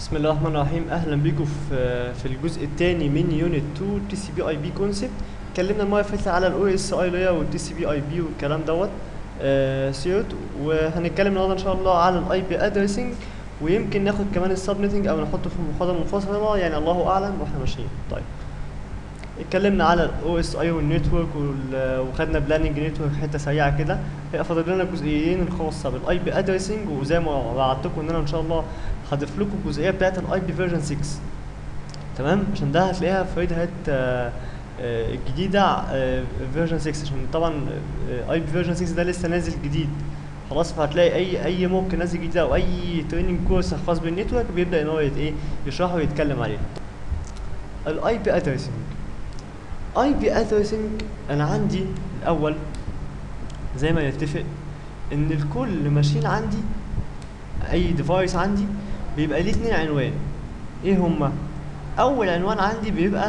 بسم الله الرحمن الرحيم اهلا بيكم في في الجزء الثاني من يونت 2 تي سي بي اي بي كونسبت اتكلمنا المره اللي فاتت على الاو اس اي لاير والتي سي بي اي بي والكلام دوت آه سيوت وهنتكلم النهارده ان شاء الله على الاي بي ادريسنج ويمكن ناخد كمان السبنتنج او نحطه في محاضره منفصله يعني الله اعلم واحنا ماشيين طيب اتكلمنا على الاو اس اي والنتورك وخدنا بلاننج نتورك حته سريعه كده هي فاضل لنا جزئيين الخاصه بالاي بي ادريسنج وزي ما وعدتكم ان انا ان شاء الله هضيف لكم الجزئيه بتاعت الاي بي فيرجن 6 تمام عشان ده هتلاقيها في ريد هات آه، آه، الجديده فيرجن 6 عشان طبعا اي بي فيرجن 6 ده لسه نازل جديد خلاص فهتلاقي اي اي ممكن نازل جديد او اي تريننج كورس خاص بالنتورك بيبدا ان هو يت- ايه يشرحه ويتكلم عليه الاي بي ادريسنج اي بي ادريسنج انا عندي الاول زي ما نتفق ان الكل ماشين عندي اي ديفايس عندي بيبقى ليه اتنين عنوان ايه هما اول عنوان عندي بيبقى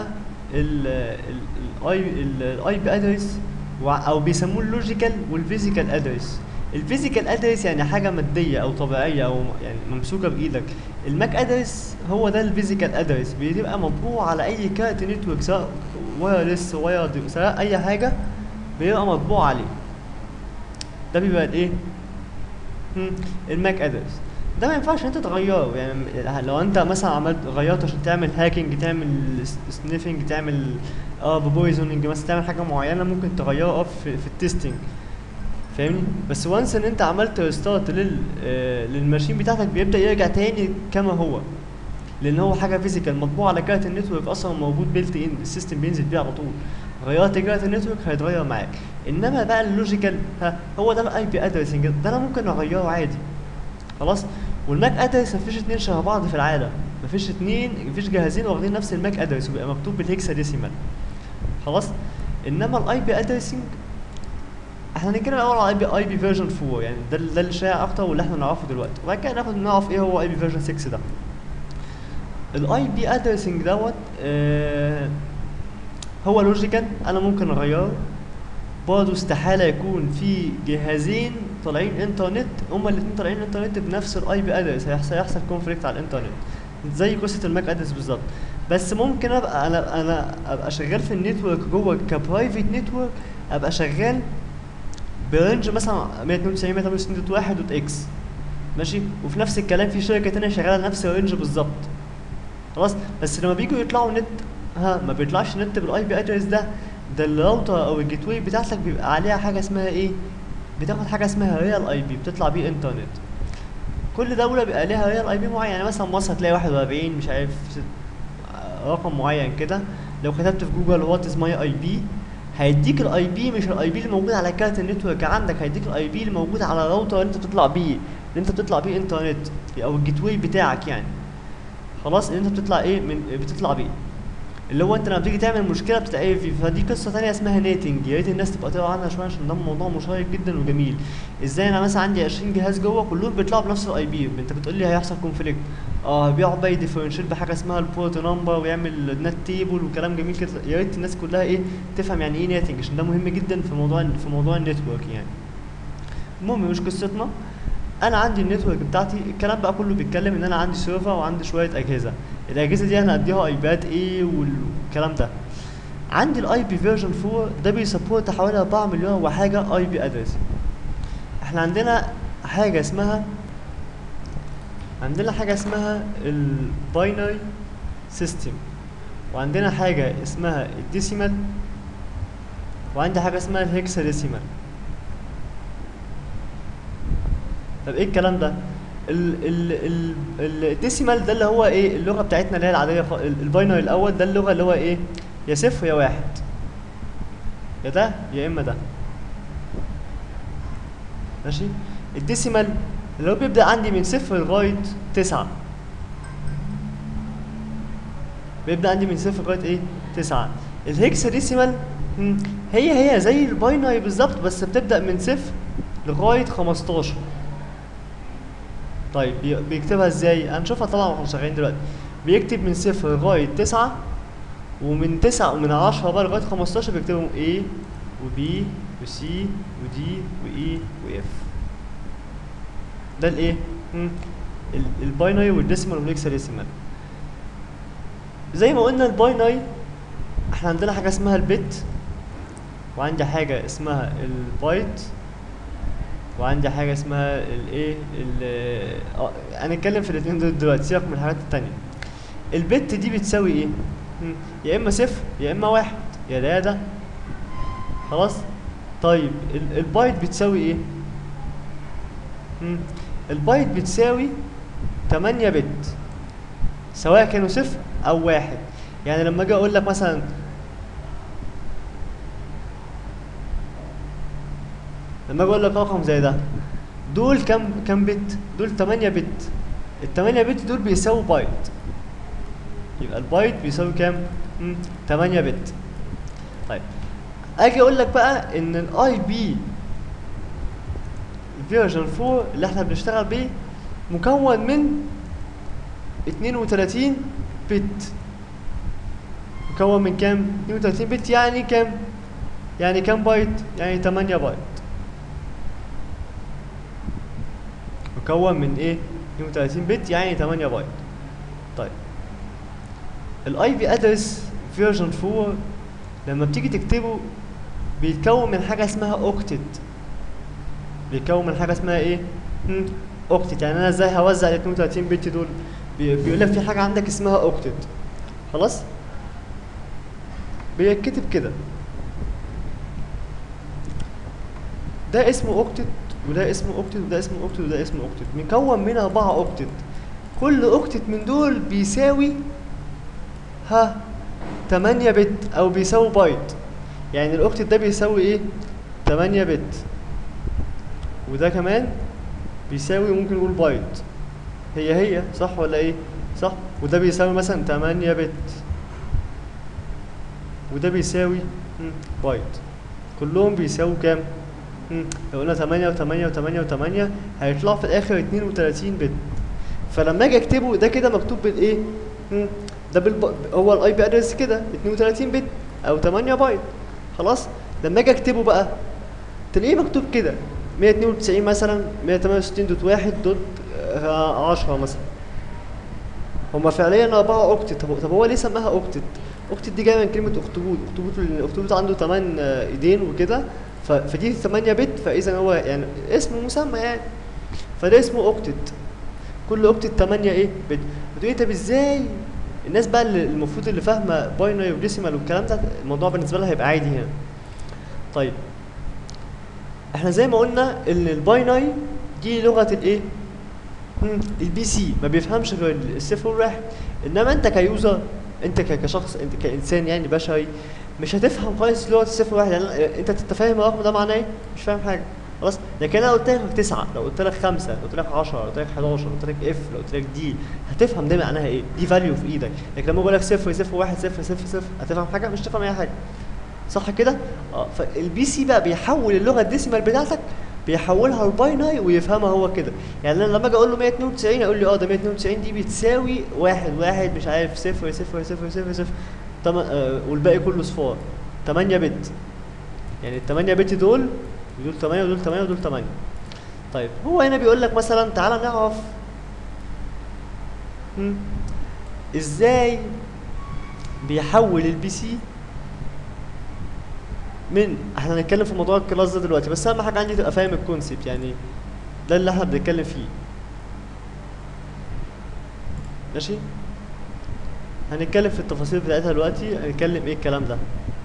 الاي الاي بي ادرس او بيسموه اللوجيكال والفيزيكال ادرس الفيزيكال ادرس يعني حاجه ماديه او طبيعيه او يعني ممسوكه بايدك الماك ادرس هو ده الفيزيكال ادرس بيبقى مطبوع على اي كارت نتورك سواء وايرلس وايرد سواء اي حاجه بيبقى مطبوع عليه ده بيبقى الايه مم، الماك ادرس ده ما ينفعش انت تغيره يعني لو انت مثلا عملت غيرته عشان تعمل هاكينج تعمل سنيفنج تعمل اه بويزوننج مثلا تعمل حاجه معينه ممكن تغيره اه في, في التستنج فاهمني بس وانس ان انت عملت ريستارت لل آه للماشين بتاعتك بيبدا يرجع تاني كما هو لان هو حاجه فيزيكال مطبوع على كارت النتورك اصلا موجود بيلت ان السيستم بينزل بيه على طول غيرت كارت النتورك هيتغير معاك انما بقى اللوجيكال ها هو ده الاي بي ادريسنج ده انا ممكن اغيره عادي خلاص والماك ادرس مفيش اتنين شبه بعض في العالم مفيش اتنين مفيش جهازين واخدين نفس الماك ادرس وبيبقى مكتوب بالهكسا ديسيمال خلاص انما الاي بي ادريسنج احنا هنتكلم الاول على اي بي اي بي فيرجن 4 يعني ده ده اللي شائع اكتر واللي احنا نعرفه دلوقتي وبعد كده ناخد نعرف ايه هو اي بي فيرجن 6 ده الاي بي ادريسنج دوت آه هو لوجيكال انا ممكن اغيره برضه استحاله يكون في جهازين طالعين انترنت هما الاثنين طالعين انترنت بنفس الاي بي ادرس هيحصل يحصل كونفليكت على الانترنت زي قصه الماك ادرس بالظبط بس ممكن ابقى انا انا ابقى شغال في النتورك جوه كبرايفت نتورك ابقى شغال برينج مثلا 192 168.1 دوت اكس ماشي وفي نفس الكلام في شركه تانية شغاله نفس الرينج بالظبط خلاص بس لما بيجوا يطلعوا نت ها ما بيطلعش نت بالاي بي ادرس ده ده الراوتر او الجيت واي بتاعتك بيبقى عليها حاجه اسمها ايه بتاخد حاجه اسمها ريال اي بي بتطلع بيه انترنت كل دوله بيبقى ليها ريال اي بي معين يعني مثلا مصر هتلاقي 41 مش عارف ست- رقم معين كده لو كتبت في جوجل وات از ماي اي بي هيديك الاي بي مش الاي بي اللي موجود على كارت النتورك عندك هيديك الاي بي اللي موجود على الراوتر اللي انت بتطلع بيه اللي انت بتطلع بيه انترنت او الجيت واي بتاعك يعني خلاص اللي انت بتطلع ايه من بتطلع بيه اللي هو انت لما بتيجي تعمل مشكله بتلاقيه في فدي قصه تانية اسمها نيتنج يا ريت الناس تبقى تقرا عنها شويه عشان ده موضوع مشيق جدا وجميل ازاي انا مثلا عندي 20 جهاز جوه كلهم بيطلعوا بنفس الاي بي انت بتقول لي هيحصل كونفليكت اه بيقعد بقى يديفرنشيت بحاجه اسمها البورت نمبر ويعمل نت تيبل وكلام جميل كده يا ريت الناس كلها ايه تفهم يعني ايه نيتنج عشان ده مهم جدا في موضوع في موضوع النتورك يعني المهم مش قصتنا انا عندي النتورك بتاعتي الكلام بقى كله بيتكلم ان انا عندي سيرفر وعندي شويه اجهزه الاجهزه دي انا هديها ايباد ايه والكلام ده عندي الاي بي فيرجن 4 ده بيسبورت حوالي 4 مليون وحاجه اي بي ادرس احنا عندنا حاجه اسمها عندنا حاجه اسمها الباينري سيستم وعندنا حاجه اسمها الديسيمال وعندي حاجه اسمها الهكسا ديسيمال طب ايه الكلام ده ال ال ال الديسيمال ده اللي هو ايه اللغه بتاعتنا اللي هي العاديه خ- ال- الباينري الاول ده اللغه اللي هو ايه يا صفر يا واحد يا ده يا اما ده ماشي الديسيمال اللي هو بيبدا عندي من صفر لغايه تسعة بيبدا عندي من صفر لغايه ايه تسعة الهكسا ديسيمال مم، هي هي زي الباينري بالظبط بس بتبدا من صفر لغايه 15 طيب بي- بيكتبها ازاي هنشوفها طبعا واحنا شغالين دلوقتي بيكتب من صفر لغايه تسعة ومن تسعة ومن عشرة بقى لغايه 15 بيكتبهم A و B و C و D و E و F ده الايه مم. ال- الباينري والديسيمال والهكساديسيمال زي ما قلنا الباينري احنا عندنا حاجه اسمها البت وعندي حاجه اسمها البايت وعندي حاجه اسمها الايه ال- اه هنتكلم في الاثنين دول دلوقتي سيبك من الحاجات التانية البت دي بتساوي ايه مم. يا اما صفر يا اما واحد يا ده يا ده خلاص طيب ال- البايت بتساوي ايه مم. البايت بتساوي 8 بت سواء كانوا صفر او واحد يعني لما اجي اقول لك مثلا لما اجي اقول لك رقم زي ده دول كام كام بت دول 8 بت ال 8 بت دول بيساووا بايت يبقى البايت بيساوي كام مم، 8 بت طيب اجي اقول لك بقى ان الاي بي فيرجن 4 اللي احنا بنشتغل بيه مكون من 32 بت مكون من كام 32 بت يعني كام يعني كام بايت يعني 8 بايت مكون من ايه 32 بت يعني 8 بايت طيب الاي بي ادرس فيرجن 4 لما بتيجي تكتبه بيتكون من حاجه اسمها اوكتت بيتكون من حاجه اسمها ايه مم، اوكتت يعني انا ازاي هوزع ال 32 بت دول بي- بيقول لك في حاجه عندك اسمها اوكتت خلاص بيتكتب كده ده اسمه اوكتت وده اسمه اوكتت وده اسمه اوكتت وده اسمه اوكتت مكون من اربعه اوكتت كل اوكتت من دول بيساوي ها 8 بت او بيساوي بايت يعني الاوكتت ده بيساوي ايه 8 بت وده كمان بيساوي ممكن نقول بايت هي هي صح ولا ايه صح وده بيساوي مثلا 8 بت وده بيساوي مم، بايت كلهم بيساووا كام مم، لو قلنا 8 و8 و8 و8 هيطلعوا في الاخر 32 بت فلما اجي اكتبه ده كده مكتوب بالايه مم، ده بالب... هو الاي بي ادرس كده 32 بت او 8 بايت خلاص لما اجي اكتبه بقى تلاقيه مكتوب كده 192 مثلا 168 دوت واحد دوت آه، 10 مثلا هما فعليا اربعة اوكتت طب طب هو ليه سماها اوكتت؟ اوكتت دي جايه من كلمه اخطبوط اخطبوط الاخطبوط عنده 8 ايدين وكده ف- فدي 8 بت فاذا هو يعني اسمه مسمى يعني فده اسمه اوكتت كل اوكتت 8 ايه بت بتقولي طب ازاي الناس بقى اللي المفروض اللي فاهمه باينري وديسيمال والكلام ده الموضوع بالنسبه لها هيبقى عادي هنا طيب احنا زي ما قلنا ان الباينري دي لغه الايه مم، البي سي ما بيفهمش غير الصفر والواحد انما انت كيوزر انت ك- كشخص انت كانسان يعني بشري مش هتفهم خالص لغه الصفر والواحد يعني انت تتفاهم الرقم ده معناه ايه مش فاهم حاجه خلاص لكن انا قلت لك تسعة لو قلت لك خمسة لو قلت لك 10 لو قلت لك 11 لو قلت لك اف لو قلت لك دي هتفهم ده معناها ايه دي فاليو في ايدك لكن لما اقول لك صفر صفر واحد صفر صفر صفر هتفهم حاجه مش تفهم اي حاجه صح كده؟ اه فالبي سي بقى بيحول اللغه الديسيمال بتاعتك بيحولها لباينري ويفهمها هو كده يعني انا لما اجي اقول له 192 اقول لي اه ده 192 دي بتساوي واحد واحد مش عارف صفر صفر صفر صفر صفر تم... آه والباقي كله صفار 8 بت يعني ال 8 بت دول دول 8 ودول 8 ودول 8 طيب هو هنا بيقول لك مثلا تعالى نعرف مم، ازاي بيحول البي سي من احنا هنتكلم في موضوع الكلاس ده دلوقتي بس اهم حاجه عندي تبقى فاهم الكونسيبت يعني ده اللي احنا بنتكلم فيه ماشي هنتكلم في التفاصيل بتاعتها دلوقتي هنتكلم ايه الكلام ده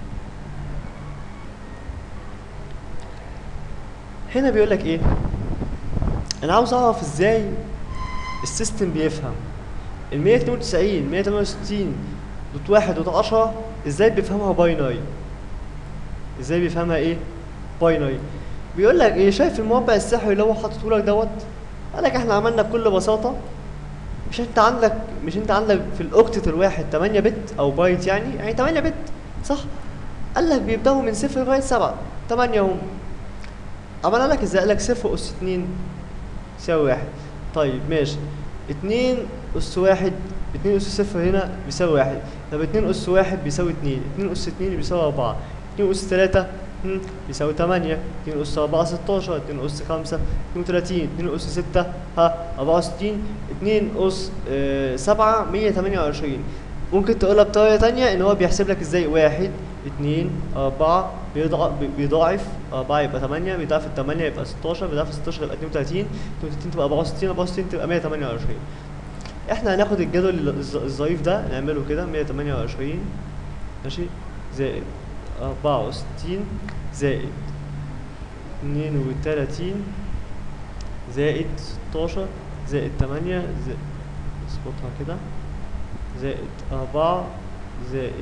هنا بيقول لك ايه انا عاوز اعرف ازاي السيستم بيفهم ال 192 168 دوت واحد دوت 10 ازاي بيفهمها باينري ازاي بيفهمها ايه باينري بيقول لك ايه شايف المربع السحري اللي هو حاطه لك دوت قال لك احنا عملنا بكل بساطه مش انت عندك مش انت عندك في الاوكتت الواحد 8 بت او بايت يعني يعني 8 بت صح قال لك بيبداوا من صفر لغايه 7 8 هم عملها لك ازاي قال لك صفر اس 2 يساوي واحد طيب ماشي 2 اس واحد 2 اس صفر هنا بيساوي واحد طب 2 اس واحد بيساوي 2 2 اس 2 بيساوي 4 2 اس 3 هم، يساوي 8 2 أس 4 16 2 أس 5 32 2 أس 6 ها 64 2 أس آه، 7 128 ممكن تقولها بطريقة تانية إن هو بيحسب لك إزاي واحد اتنين أربعة بيضاعف بيضاعف أربعة يبقى تمانية بيضاعف التمانية يبقى ستاشر بيضاعف ستاشر يبقى اتنين وتلاتين اتنين وتلاتين تبقى أربعة وستين أربعة وستين تبقى مية تمانية وعشرين احنا هناخد الجدول الظ- الظريف ده نعمله كده مية تمانية وعشرين ماشي زائد أربعة وستين زائد اتنين وتلاتين زائد ستاشر زائد تمانية زائد اظبطها كده زائد أربعة زائد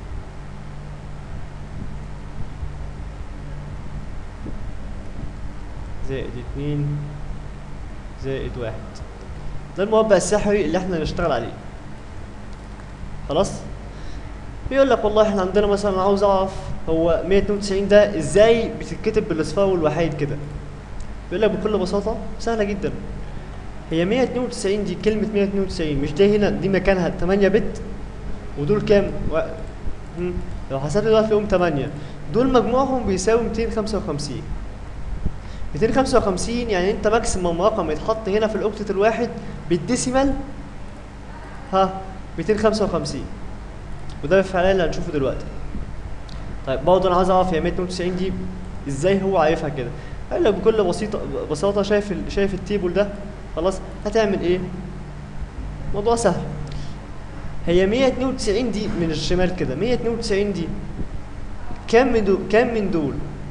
زائد اتنين زائد واحد ده المربع السحري اللي احنا هنشتغل عليه خلاص بيقول لك والله احنا عندنا مثلا عاوز اعرف هو 192 ده ازاي بتتكتب بالاصفار والوحيد كده بيقول لك بكل بساطه سهله جدا هي 192 دي كلمه 192 مش ده هنا دي مكانها 8 بت ودول كام و... مم. لو حسبت دلوقتي تلاقيهم 8 دول مجموعهم بيساوي 255 255 يعني انت ماكسيمم رقم يتحط هنا في الاوكتت الواحد بالديسيمال ها 255 وده فعلا اللي هنشوفه دلوقتي طيب برضه انا عايز اعرف هي 192 دي ازاي هو عارفها كده قال لك بكل بسيطه بساطه شايف ال... شايف التيبل ده خلاص هتعمل ايه موضوع سهل هي 192 دي من الشمال كده 192 دي كام من دول كام من دول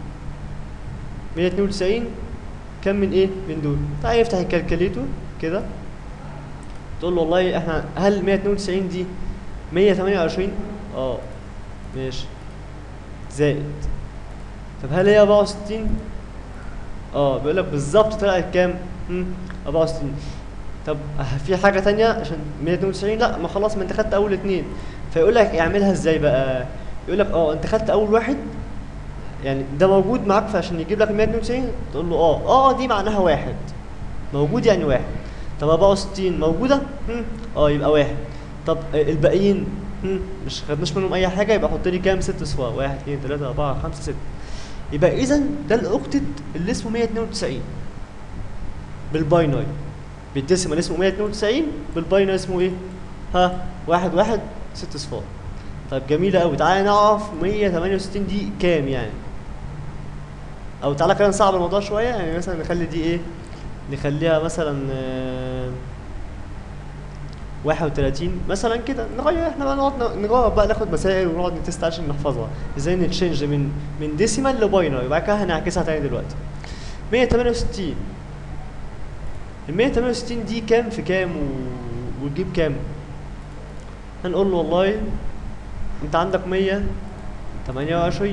192 كم من ايه من دول تعال يفتح الكالكوليتور كده تقول له والله احنا هل 192 دي 128 اه ماشي زائد طب هل هي 64 اه بيقول لك بالظبط طلعت كام هم 64 طب في حاجه تانية عشان 192 لا ما خلاص ما انت خدت اول اتنين فيقول لك اعملها ازاي بقى يقول لك اه انت خدت اول واحد يعني ده موجود معاك فعشان يجيب لك 192 تقول له اه اه دي معناها واحد موجود يعني واحد طب 64 موجودة؟ هم؟ اه يبقى واحد طب آه، الباقيين هم؟ مش خدناش منهم أي حاجة يبقى حط لي كام؟ ست صفار واحد اتنين تلاتة أربعة خمسة ستة يبقى إذا ده الأوكتت اللي اسمه 192 بالباينري بالديسيمال اسمه 192 بالباينري اسمه إيه؟ ها واحد واحد ست صفار طيب جميلة أوي تعالى نعرف 168 دي كام يعني او تعالى كده نصعب الموضوع شويه يعني مثلا نخلي دي ايه نخليها مثلا آه، 31 مثلا كده نغير احنا بقى نقعد ن- نجرب بقى ناخد مسائل ونقعد نتست عشان نحفظها ازاي نتشنج من من ديسيمال لباينري وبعد كده هنعكسها تاني دلوقتي 168 ال 168 دي كام في كام و... وتجيب كام هنقول له والله انت عندك 128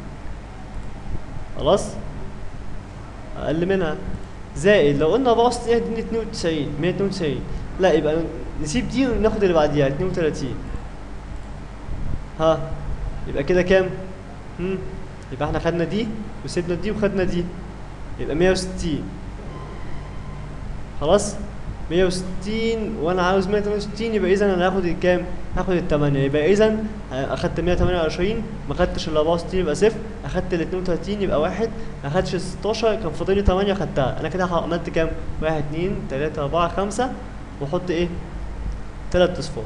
خلاص اقل منها زائد لو قلنا 64 دي 92 192 لا يبقى نسيب دي وناخد اللي بعديها 32 ها يبقى كده كام هم يبقى احنا خدنا دي وسيبنا دي وخدنا دي يبقى 160 خلاص 160 وانا عاوز 168 يبقى اذا انا هاخد الكام هاخد الثمانية يبقى اذا اخدت 128 ما خدتش ال 64 يبقى صفر اخدت ال 32 يبقى واحد ما خدتش ال 16 كان فاضل لي 8 خدتها انا كده عملت كام 1 2 3 4 5 واحط ايه ثلاث اصفار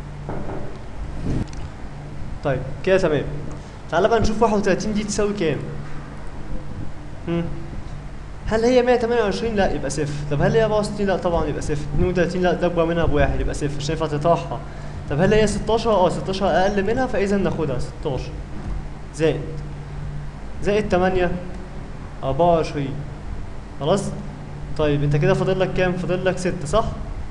طيب كده تمام تعالى بقى نشوف 31 دي تساوي كام هم. هل هي 128 لا يبقى صفر طب هل هي 64 لا طبعا يبقى صفر 32 لا ده اكبر منها بواحد يبقى صفر مش هينفع تطرحها طب هل هي 16 اه 16 اقل منها فاذا ناخدها 16 زائد زائد 8 24 خلاص طيب انت كده فاضل لك كام فاضل لك 6 صح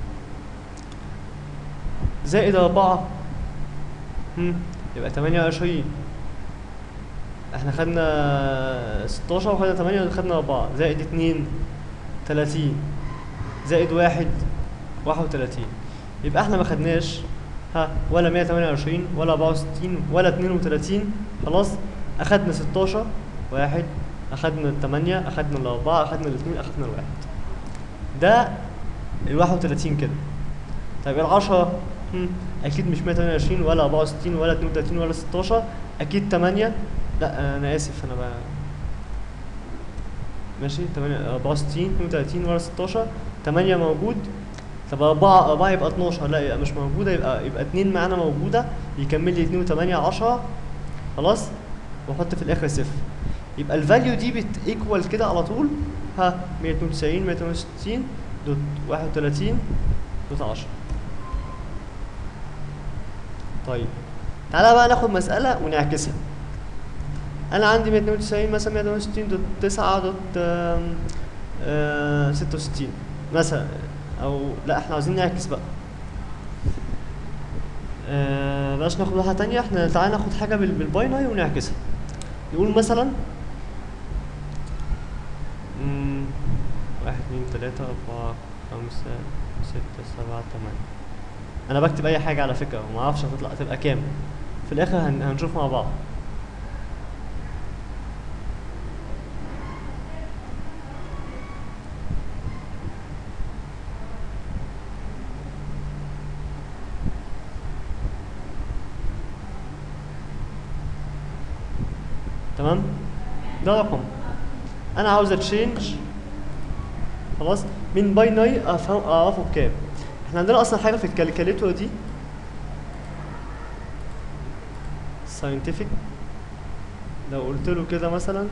زائد 4 هم يبقى 28 احنا خدنا 16 وخدنا 8 وخدنا 4 زائد 2 30 زائد 1 31 يبقى احنا ما خدناش ها ولا 128 ولا 64 ولا 32 خلاص اخدنا 16 واحد اخدنا الثمانية اخدنا الاربعة اخدنا الاثنين اخدنا الواحد ده ال 31 كده طيب ال 10 هم، اكيد مش 128 ولا 64 ولا 32 ولا 16 اكيد 8 لا انا اسف انا بقى ماشي 8 64 32 ورا 16 8 موجود طب 4 4 يبقى 12 لا يبقى مش موجوده يبقى يبقى 2 معانا موجوده يكمل لي 2 و8 10 خلاص واحط في الاخر صفر يبقى الفاليو دي بتيكوال كده على طول ها 192 168 دوت 31 دوت 10 طيب تعالى بقى ناخد مسألة ونعكسها أنا عندي 192 مثلا 168 دوت 9 دوت آم، آه، 66 مثلا أو لا احنا عاوزين نعكس بقى آه، بلاش ناخد واحدة تانية احنا تعالى ناخد حاجة بال- بالباينري ونعكسها نقول مثلا مم، واحد اتنين تلاتة أربعة خمسة ستة سبعة تمانية أنا بكتب أي حاجة على فكرة ومعرفش هتطلع تبقى كام في الآخر هن- هنشوف مع بعض تمام ده رقم انا عاوز اتشينج خلاص من باينري افهم اعرفه بكام احنا عندنا اصلا حاجه في الكالكوليتور دي ساينتفك لو قلت له كده مثلا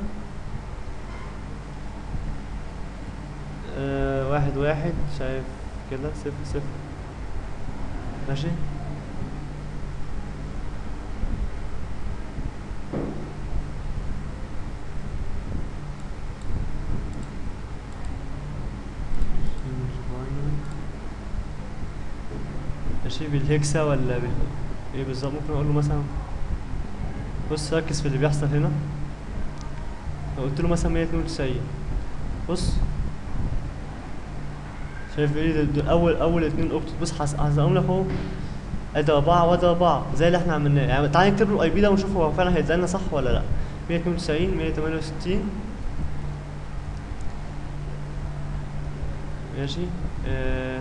آه واحد واحد شايف كده صفر صفر ماشي ماشي بالهكسا ولا بال ايه بالظبط ممكن اقول له مثلا بص ركز في اللي بيحصل هنا لو قلت له مثلا 192 بص شايف ايه ده- دول اول اول اتنين اوبت بص هس- هسألهم لك اهو ادي اربعة وادي اربعة زي اللي احنا عملناه يعني تعالى نكتب له الاي بي ده ونشوف هو فعلا هيطلع لنا صح ولا لا 192 168 ماشي آه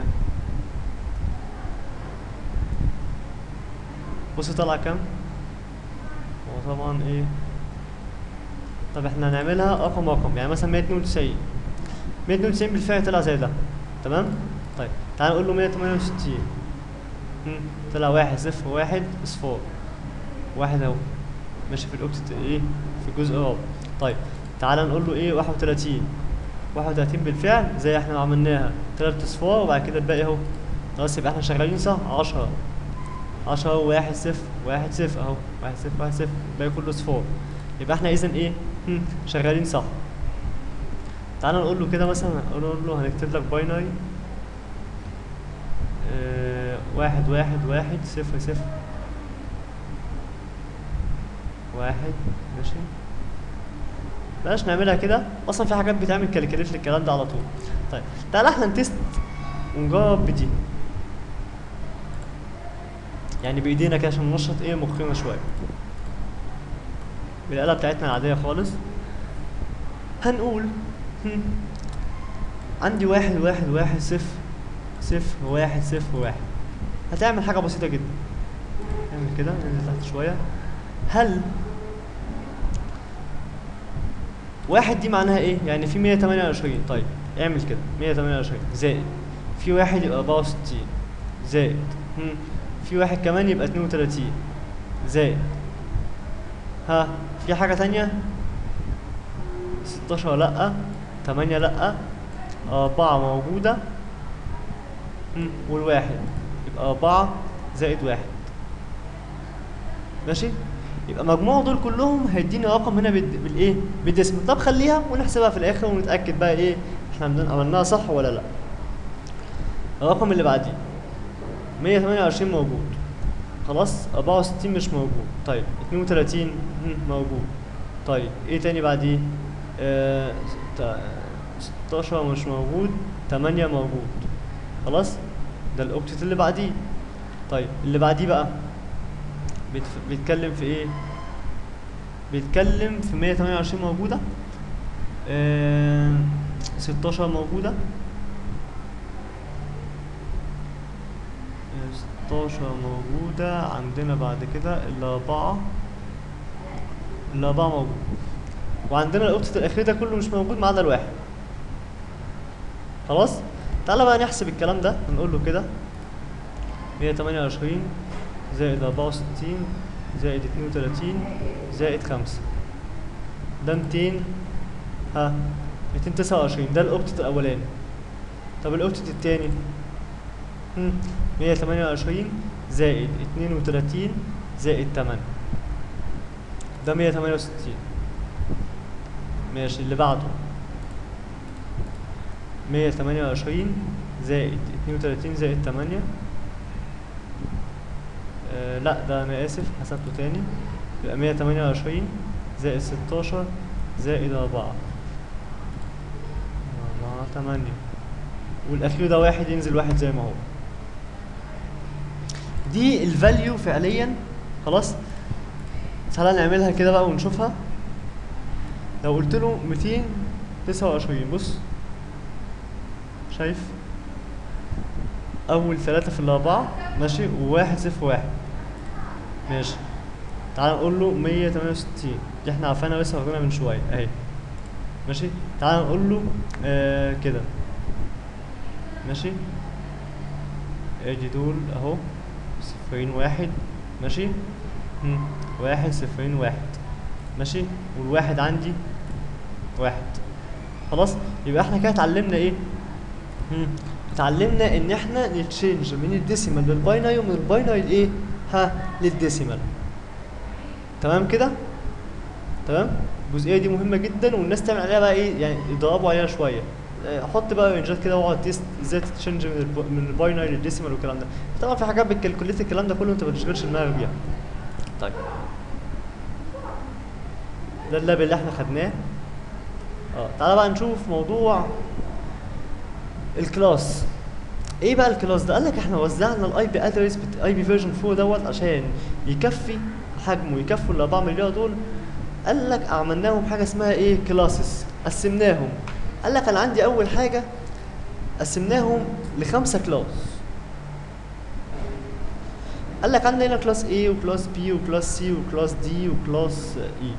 بص طلع كام هو طبعا ايه طب احنا هنعملها رقم رقم يعني مثلا 192 192 بالفعل طلع زي ده تمام طيب تعال نقول له 168 هم، طلع واحد صفر واحد اصفار واحد اهو ماشي في الاوكتت ايه في الجزء الرابع طيب تعال نقول له ايه 31 31 بالفعل زي احنا ما عملناها تلات اصفار وبعد كده الباقي اهو خلاص يبقى احنا شغالين صح 10 10 واحد صفر واحد صفر اهو واحد صفر واحد صفر الباقي كله صفار يبقى احنا اذا ايه هم، شغالين صح تعال نقول له كده مثلا نقول له هنكتب لك باينري اه واحد واحد واحد صفر صفر واحد ماشي بلاش نعملها كده اصلا في حاجات بتعمل كالكوليت للكلام ده على طول طيب تعالى احنا نتست ونجرب بدي يعني بايدينا كده عشان ننشط ايه مخنا شويه بالآلة بتاعتنا العادية خالص هنقول هم، عندي واحد واحد واحد صفر صفر واحد صفر واحد هتعمل حاجة بسيطة جدا اعمل كده ننزل تحت شوية هل واحد دي معناها ايه؟ يعني في 128 طيب اعمل كده 128 زائد في واحد يبقى 64 زائد هم. في واحد كمان يبقى 32 زائد ها في حاجة تانية 16 لأ 8 لأ أربعة موجودة هم، والواحد يبقى أربعة زائد واحد ماشي يبقى مجموع دول كلهم هيديني رقم هنا بال- بالايه بالديسمال طب خليها ونحسبها في الاخر ونتاكد بقى ايه احنا عملنا- عملناها صح ولا لا الرقم اللي بعديه 128 موجود خلاص 64 مش موجود طيب 32 هم، موجود طيب ايه تاني بعديه آه ست- 16 مش موجود 8 موجود خلاص ده الاوكتت اللي بعديه طيب اللي بعديه بقى بيتف- بيتكلم في ايه بيتكلم في 128 موجودة آه 16 موجودة آه، 16 موجودة عندنا بعد كده الأربعة الاربعه موجود وعندنا الاوبتيت الاخير ده كله مش موجود ما عدا الواحد خلاص تعالى بقى نحسب الكلام ده نقول له كده 128 زائد 64 زائد 32 زائد 5 ده 200 ها 229 ده الاوبتيت الاولاني طب الاوبتيت التاني هم، 128 زائد 32 زائد 8 ده 168 ماشي اللي بعده 128 زائد 32 زائد 8 آه لا ده انا اسف حسبته تاني يبقى 128 زائد 16 زائد 4 4 8 والاخير ده واحد ينزل واحد زي ما هو دي الفاليو فعليا خلاص تعالى نعملها كده بقى ونشوفها لو قلت له 229 بص شايف اول ثلاثة في الاربعة ماشي وواحد صفر واحد ماشي تعال نقول له 168 دي احنا عارفينها لسه واخدينها من شوية اهي ماشي تعال نقول له آه كده ماشي ادي دول اهو صفرين واحد ماشي مم. واحد صفرين واحد ماشي والواحد عندي واحد خلاص يبقى احنا كده اتعلمنا ايه مم. اتعلمنا ان احنا نتشينج من الديسيمال للباينري ومن الباينري لايه ها للديسيمال تمام كده تمام الجزئيه دي مهمه جدا والناس تعمل عليها بقى ايه يعني يضربوا عليها شويه آه، حط بقى رينجات كده واقعد تيست ازاي تتشنج من الب- من الباينري للديسيمال والكلام ده طبعا في حاجات بالكالكوليت الكلام ده كله انت ما تشغلش دماغك بيها طيب ده اللاب اللي احنا خدناه اه تعالى بقى نشوف موضوع الكلاس ايه بقى الكلاس ده قال لك احنا وزعنا الاي بي ادرس اي بي فيرجن 4 دوت عشان يكفي حجمه يكفوا ال 4 مليار دول قال لك عملناهم حاجه اسمها ايه كلاسز قسمناهم قال لك انا عندي اول حاجه قسمناهم لخمسه كلاس قال لك عندنا هنا كلاس A وكلاس B وكلاس C وكلاس D وكلاس E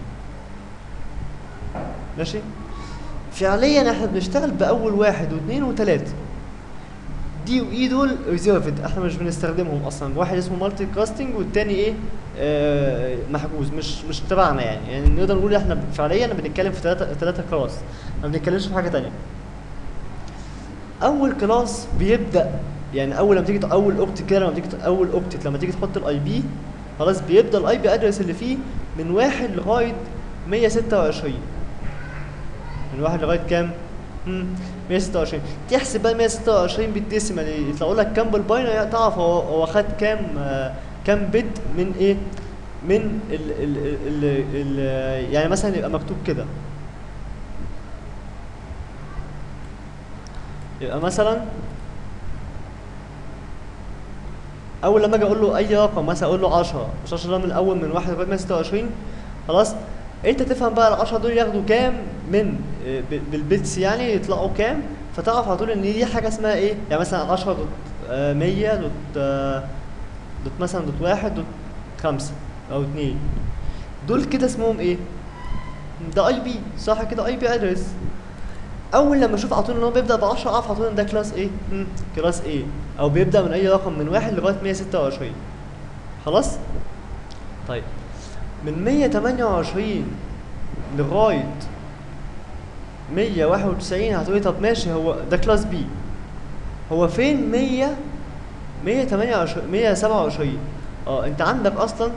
ماشي فعليا احنا بنشتغل باول واحد واثنين وثلاثه دي واي دول ريزيرفد احنا مش بنستخدمهم اصلا واحد اسمه مالتي كاستنج والتاني ايه آه محجوز مش مش تبعنا يعني يعني نقدر نقول احنا فعليا بنتكلم في ثلاثه ثلاثه كلاس ما بنتكلمش في حاجه تانية اول كلاس بيبدا يعني اول لما تيجي اول اوبت كده لما تيجي اول اوبتت لما تيجي تحط الاي بي خلاص بيبدا الاي بي ادرس اللي فيه من واحد لغايه 126 من واحد لغايه كام؟ مم، 126 تحسب بقى 126 بالديسيمال يطلعوا لك كام بالباينري تعرف هو هو خد كام آه، كام بت من ايه؟ من ال ال ال ال ال يعني مثلا يبقى مكتوب كده يبقى مثلا اول لما اجي اقول له اي رقم مثلا اقول له 10 مش 10 ده من الاول من 1 لغايه 126 خلاص انت تفهم بقى ال 10 دول ياخدوا كام من آه، ب- بالبيتس يعني يطلعوا كام فتعرف على طول ان دي حاجه اسمها ايه يعني مثلا 10 دوت آه، 100 دوت آه، دوت مثلا دوت 1 دوت 5 او 2 دول كده اسمهم ايه ده اي بي صح كده اي بي ادرس اول لما اشوف على طول ان هو بيبدا ب 10 اعرف على طول ان ده كلاس ايه مم، كلاس ايه او بيبدا من اي رقم من واحد لغايه 126 خلاص طيب من 128 لغايه 191 هتقولي طب ماشي هو ده كلاس بي هو فين 100 128 127 اه انت عندك اصلا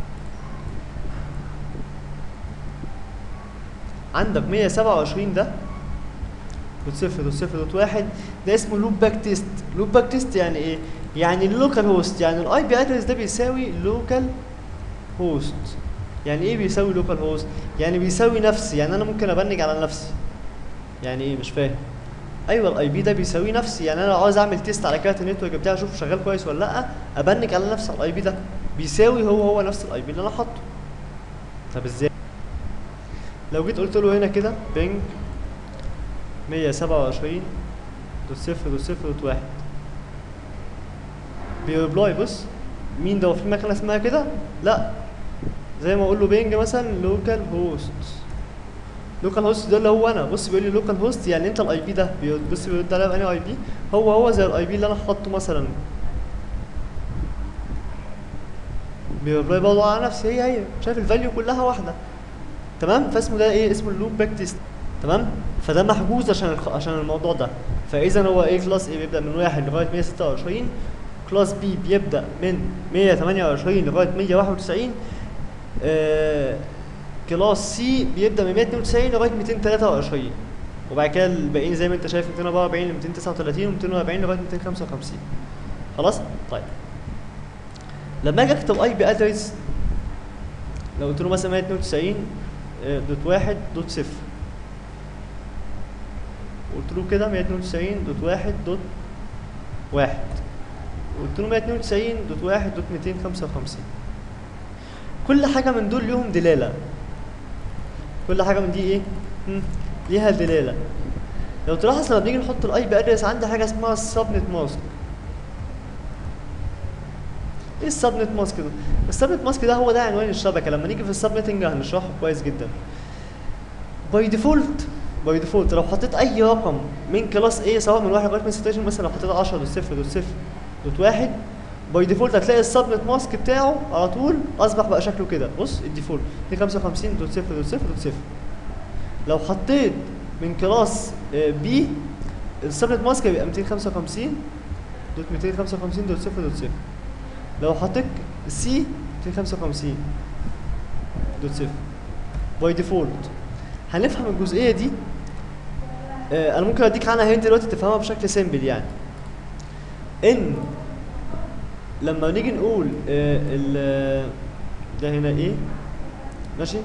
عندك 127 ده دوت صفر دوت صفر دوت واحد ده اسمه لوب باك تيست لوب باك تيست يعني ايه يعني اللوكال هوست يعني الاي بي ادرس ده بيساوي لوكال هوست يعني ايه بيساوي لوكال هوست يعني بيساوي نفسي يعني انا ممكن ابنج على نفسي يعني ايه مش فاهم ايوه الاي بي ده بيساوي نفسي يعني انا لو عاوز اعمل تيست على كارت النتورك بتاعي اشوف شغال كويس ولا لا ابنج على نفسي على الاي بي ده بيساوي هو هو نفس الاي بي اللي انا حاطه طب ازاي لو جيت قلت له هنا كده بينج 127 دوت صفر دوت صفر دوت واحد بيريبلاي بص مين ده هو في مكنه اسمها كده؟ لا زي ما اقول له بينج مثلا لوكال هوست لوكال هوست ده اللي هو انا بص بيقول لي لوكال هوست يعني انت الاي بي ده بيقول- بص بيرد عليا بأنهي اي بي هو هو زي الاي بي اللي انا حاطه مثلا بيرد برضه على نفسي هي هي شايف الفاليو كلها واحده تمام فاسمه ده ايه اسمه اللوب باك تيست تمام فده محجوز عشان الخ... عشان الموضوع ده فاذا هو ايه كلاس ايه بيبدا من 1 لغايه 126 كلاس بي بيبدا من 128 لغايه 191 آه كلاس سي بيبدا من 192 لغايه 223 وبعد كده الباقيين زي ما انت شايف 244 ل 239 و 240 لغايه 255 خلاص طيب لما اجي اكتب اي بي ادرس لو قلت له مثلا 192 آه، دوت واحد دوت صفر قلت له كده 192 دوت واحد دوت واحد قلت له 192 دوت واحد دوت 255 كل حاجة من دول ليهم دلالة كل حاجة من دي ايه؟ مم، ليها دلالة لو تلاحظ لما بنيجي نحط الاي بي ادرس عندي حاجة اسمها السبنت ماسك ايه السبنت ماسك ده؟ السبنت ماسك ده هو ده عنوان الشبكة لما نيجي في السبنتنج هنشرحه كويس جدا باي ديفولت باي ديفولت لو حطيت اي رقم من كلاس A سواء من واحد لغايه من 16 مثلا لو حطيت 10 دوت صفر دوت صفر دوت واحد باي ديفولت هتلاقي السبنت ماسك بتاعه على طول اصبح بقى شكله كده بص الديفولت 255 دوت صفر دوت صفر دوت صفر لو حطيت من كلاس B السبنت ماسك يبقى 255 دوت 255 دوت صفر دوت صفر لو حطيت سي 255 دوت صفر باي ديفولت هنفهم الجزئيه دي آه انا ممكن اديك عنها هنت دلوقتي تفهمها بشكل سيمبل يعني ان لما نيجي نقول آه ال ده هنا ايه ماشي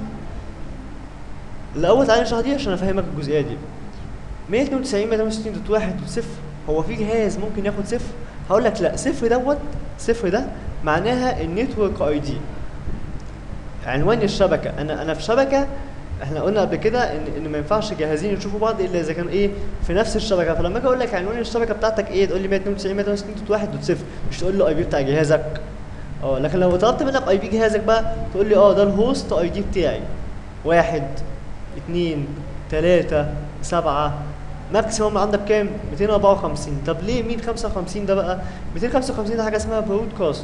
الاول تعالى نشرح دي عشان افهمك الجزئيه دي 192 168 دوت واحد دوت صفر هو في جهاز ممكن ياخد صفر هقول لك لا صفر دوت صفر ده معناها النتورك اي دي عنوان الشبكه انا انا في شبكه احنا قلنا قبل كده ان ان ما ينفعش جهازين يشوفوا بعض الا اذا كان ايه في نفس الشبكه فلما اجي اقول لك عنوان الشبكه بتاعتك ايه تقول لي 192 168 دوت واحد دوت صفر مش تقول لي اي بي بتاع جهازك اه لكن لو طلبت منك اي بي جهازك بقى تقول لي اه ده الهوست اي دي بتاعي واحد اتنين تلاتة سبعة ماكسيموم عندك كام؟ 254 طب ليه 155 ده بقى؟ 255 ده حاجة اسمها برودكاست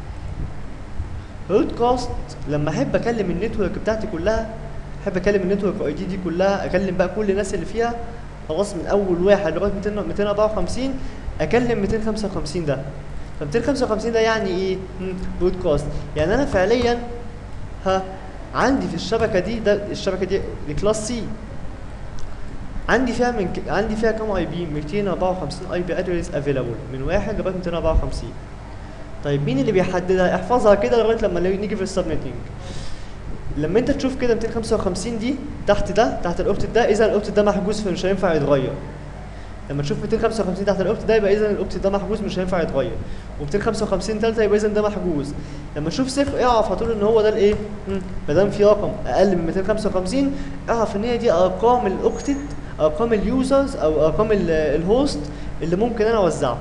برودكاست لما احب اكلم النتورك بتاعتي كلها احب اكلم النتورك اي دي دي كلها اكلم بقى كل الناس اللي فيها خلاص من اول واحد لغايه 200 254 اكلم 255 ده ف 255 ده يعني ايه؟ برودكاست يعني انا فعليا ها عندي في الشبكه دي ده الشبكه دي دي كلاس سي عندي فيها من ك... عندي فيها كام اي بي 254 اي بي ادرس افيلابل من واحد لغايه 254 طيب مين اللي بيحددها احفظها كده لغايه لما نيجي في السبنتنج لما انت تشوف كده 255 دي تحت ده تحت الاوبت ده اذا الاوبت ده محجوز فمش هينفع يتغير لما تشوف 255 تحت الاوبت ده يبقى اذا الاوبت ده محجوز مش هينفع يتغير و255 ثالثه يبقى اذا ده محجوز لما تشوف صفر اعرف هتقول ان هو ده الايه ما دام في رقم اقل من 255 اعرف ان هي دي ارقام الاوكتت ارقام اليوزرز او ارقام ال- الهوست اللي ممكن انا اوزعها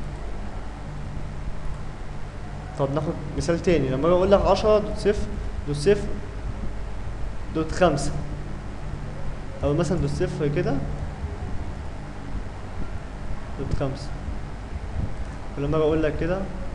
طب ناخد مثال تاني لما اجي اقول لك 10 دوت صفر دوت صفر دوت خمسة او مثلا دوت صفر كده دوت خمسة ولما اجي اقول لك كده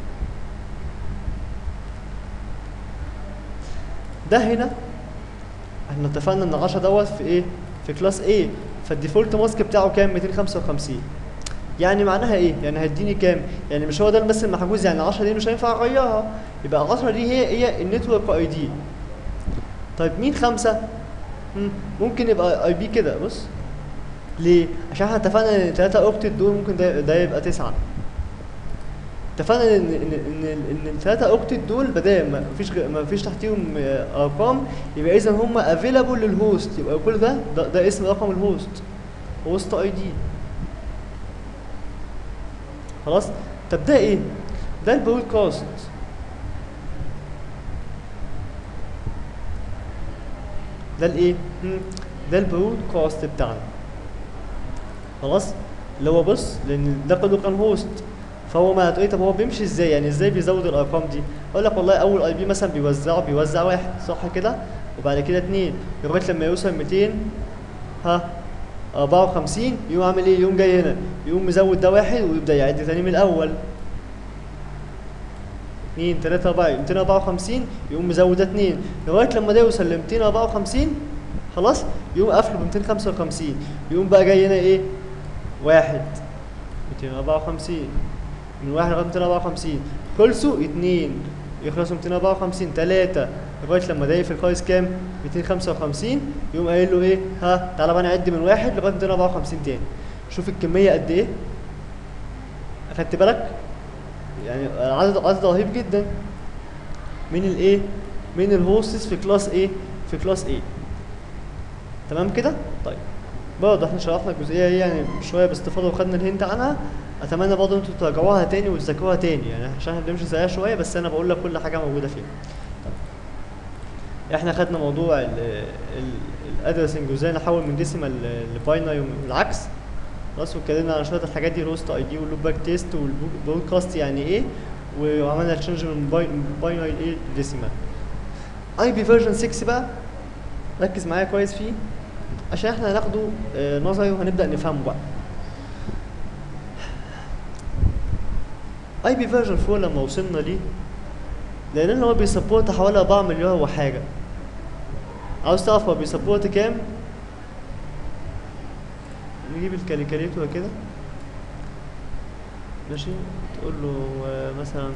ده هنا احنا اتفقنا ان 10 دوت في ايه في كلاس A فالديفولت ماسك بتاعه كام 255 يعني معناها ايه يعني هيديني كام يعني مش هو ده بس المحجوز يعني 10 دي مش هينفع اغيرها يبقى 10 دي هي هي النتورك اي دي طيب مين خمسة مم، ممكن يبقى اي بي كده بص ليه عشان احنا اتفقنا ان الثلاثة اوبتت دول ممكن ده, ده يبقى تسعة اتفقنا ان ان ان ان الثلاثة اوكتت دول بدل ما فيش غ- ما فيش تحتيهم آه، ارقام يبقى اذا هم افيلابل للهوست يبقى كل ده ده, ده اسم رقم الهوست هوست اي دي خلاص طب ده ايه ده البرودكاست ده الايه مم، ده البرودكاست بتاعنا خلاص اللي هو بص لان ده كله كان هوست فهو ما هتقولي طب هو بيمشي ازاي يعني ازاي بيزود الارقام دي اقول لك والله اول اي بي مثلا بيوزعه بيوزع واحد صح كده وبعد كده اتنين لغايه لما يوصل 200 ها 54 يقوم عامل ايه يقوم جاي هنا يقوم مزود ده واحد ويبدا يعد تاني من الاول 2 3 4 254 يقوم مزود ده 2 لغايه لما ده يوصل ل 254 خلاص يقوم قافله ب 255 يقوم بقى جاي هنا ايه واحد 254 من واحد لغايه 254 خلصوا اتنين يخلصوا 254 تلاتة لغايه لما ده يقفل خالص كام 255 يقوم قايل له ايه ها تعالى بقى نعد من واحد لغايه 254 تاني شوف الكميه قد ايه اخدت بالك يعني عدد عدد رهيب جدا من الايه من الهوستس في كلاس ايه في كلاس ايه تمام كده طيب برضه احنا شرحنا الجزئيه دي يعني شويه باستفاضه وخدنا الهنت عنها اتمنى برضه انتوا تراجعوها تاني وتذاكروها تاني يعني عشان احنا بنمشي سريع شويه بس انا بقول لك كل حاجه موجوده فيها طيب. احنا خدنا موضوع الادرسنج وازاي نحول من ديسيمال لباينري والعكس خلاص واتكلمنا عن شويه الحاجات دي الهوست اي دي واللوب باك تيست والبرودكاست يعني ايه وعملنا تشينج من باينري لايه ديسيمال اي بي فيرجن 6 بقى ركز معايا كويس فيه عشان احنا هناخده آه، نظري وهنبدا نفهمه بقى اي بي فيرجن 4 لما وصلنا ليه لان هو بيسبورت حوالي 4 مليار وحاجه عاوز تعرف هو بيسبورت كام نجيب الكاليكاليتور كده ماشي تقول له آه، مثلا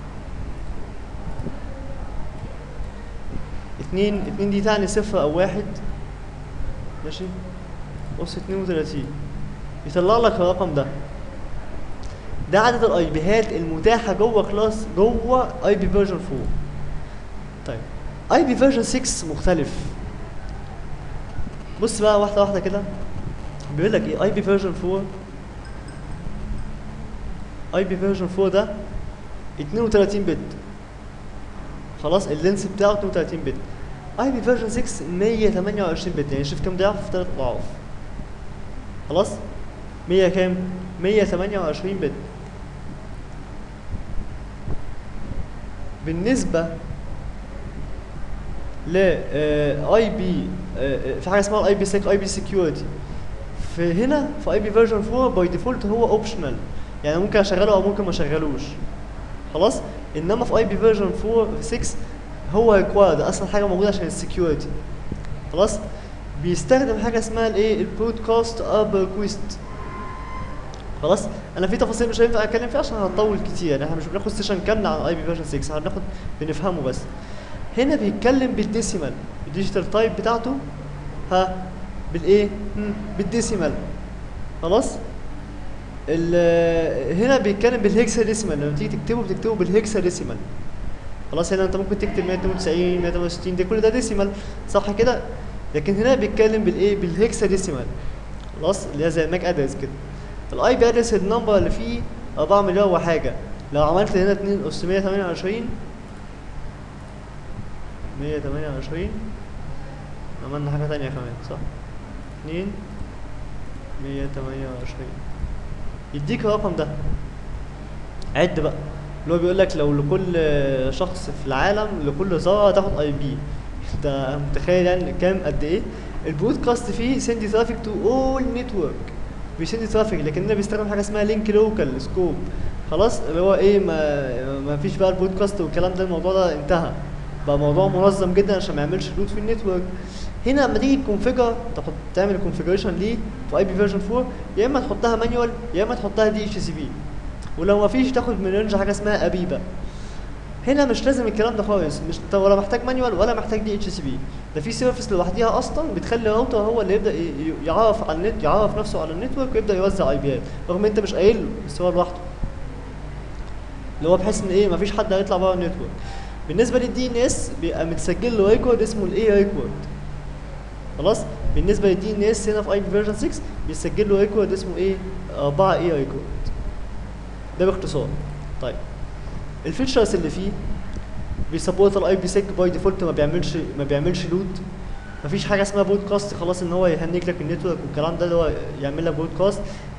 اتنين اتنين دي تعني صفر او واحد ماشي أس اتنين وتلاتين يطلع لك الرقم ده ده عدد الاي بيهات المتاحه جوه كلاس جوه اي بي فيرجن 4 طيب اي بي فيرجن 6 مختلف بص بقى واحده واحده كده بيقول لك ايه اي بي فيرجن 4 اي بي فيرجن 4 ده 32 بت خلاص اللينس بتاعه 32 بت اي بي فيرجن 6 128 بت يعني شوف كام ضعف في ثلاث اضعاف خلاص 100 كام 128 بت بالنسبه ل اي بي في حاجه اسمها الاي بي سيك اي بي سكيورتي في هنا في اي بي فيرجن 4 باي ديفولت هو اوبشنال يعني ممكن اشغله او ممكن ما اشغلوش خلاص انما في اي بي فيرجن 4 6 هو ريكوايرد اصلا حاجه موجوده عشان السكيورتي خلاص بيستخدم حاجه اسمها الايه البرودكاست اب ريكويست خلاص انا في تفاصيل مش هينفع اتكلم فيها عشان هنطول كتير يعني احنا مش بناخد سيشن كامله عن اي بي فيرجن 6 احنا بناخد بنفهمه بس هنا بيتكلم بالديسيمال الديجيتال تايب بتاعته ها بالايه مم، بالديسيمال خلاص ال- هنا بيتكلم بالهكسا ديسيمال لما تيجي تكتبه بتكتبه بالهكسا ديسيمال خلاص هنا انت ممكن تكتب 192 168 ده كل ده ديسيمال صح كده لكن هنا بيتكلم بالايه بالهكسا ديسيمال خلاص اللي هي زي الماك ادرس كده الاي بي ادرس النمبر اللي فيه 4 مليون وحاجه لو عملت هنا 2 اس 128 128 عملنا حاجه تانية كمان صح 2 128 يديك الرقم ده عد بقى اللي هو بيقول لك لو لكل شخص في العالم لكل ذره تاخد اي بي انت متخيل يعني كام قد ايه البودكاست فيه سند ترافيك تو اول نتورك بيسند ترافيك لكن هنا بيستخدم حاجه اسمها لينك لوكال سكوب خلاص اللي هو ايه ما ما فيش بقى البودكاست والكلام ده الموضوع ده انتهى بقى موضوع منظم جدا عشان ما يعملش لود في النتورك هنا لما تيجي تكونفيجر تحط تعمل كونفيجريشن ليه في اي بي فيرجن 4 يا اما تحطها مانيوال يا اما تحطها دي اتش سي بي ولو ما فيش تاخد من رينج حاجه اسمها ابيبا هنا مش لازم الكلام ده خالص مش انت ولا محتاج مانيوال ولا محتاج دي اتش سي بي ده في سيرفيس لوحديها اصلا بتخلي الراوتر هو اللي يبدا ي- ي- يعرف على النت يعرف نفسه على النتورك ويبدا يوزع اي بيات رغم انت مش قايل له بس هو لوحده اللي هو بحيث ان ايه مفيش حد هيطلع بره النتورك بالنسبه للدي ان اس بيبقى متسجل له ريكورد اسمه الاي ريكورد خلاص بالنسبه للدي ان اس هنا في اي بي فيرجن 6 بيسجل له ريكورد اسمه ايه 4 اي ريكورد ده باختصار طيب الفيتشرز اللي فيه بيسبورت الاي بي سيك باي ديفولت ما بيعملش ما بيعملش لود مفيش حاجه اسمها بودكاست خلاص ان هو يهنيك لك النتورك والكلام ده اللي هو يعمل لك بودكاست